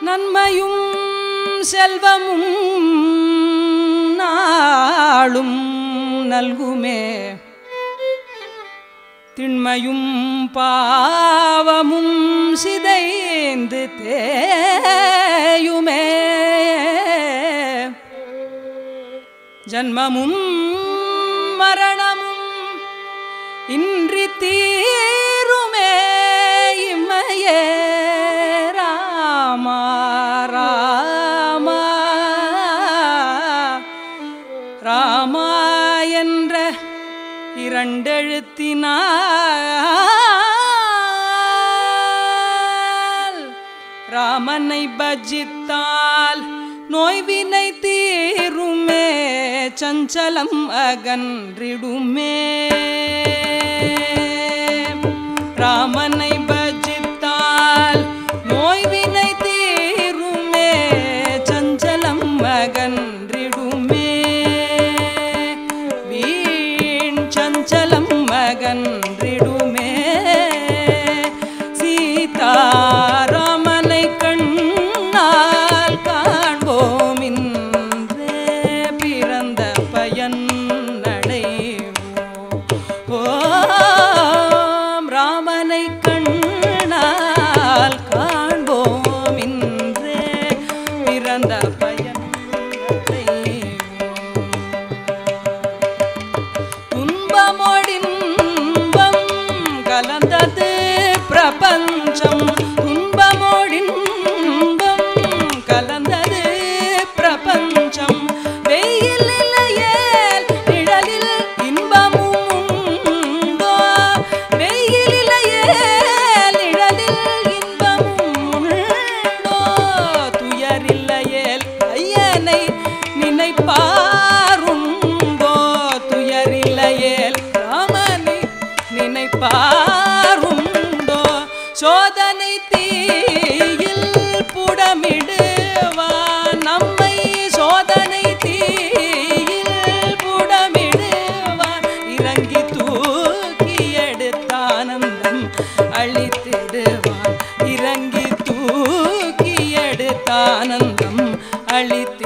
நன்மையும் செல்வமும் நாளும் நல்குமே திண்மையும் பாவமும் சிதைந்து தேயுமே ஜன்மமும் மரணமும் இன்றி தீருமே இம்மையே ராமா ராமா ராமா என்ற இரண்டெழுத்தினால் ராமனை பஜித்தால் நோய்வினை தீருமே சஞ்சலம் அகன்றிடுமே ராமனை பஜித்தால் நோய்வினை தீருமே சஞ்சலம் அகன்றிடுமே வீண் சஞ்சலம் அகன்றிடுமே சீதாராமனை கண்ணால் காண்போம் இன்றே பிறந்த பயன் அடைவோம் ஓம் ராமனை கண்ணால் காண்போம் இன்றே பிறந்த பயன் அடைவோம் துன்பமோடின்பம் கலந்தது பிரபஞ்சம் துன்பமோடின்பம் கலந்தது பிரபஞ்சம் வெயில் இல்லையேல் நிழலில் இன்பமும் உண்டோ வெயில் இல்லையேல் நிழலில் இன்பமும் உண்டோ துயரில்லையேல் ஐயனை நினைப்பாருண்டோ துயரில்லையேல் ராமனை நினைப்பாருண்டோ சோதனை தீயில் புடமிடுவான் நம்மை சோதனை தீயில் புடமிடுவான் இறங்கி தூக்கி எடுத்தானந்தம் அழித்திடுவான் இறங்கி தூக்கி எடுத்தானந்தம் அழித்திடுவான்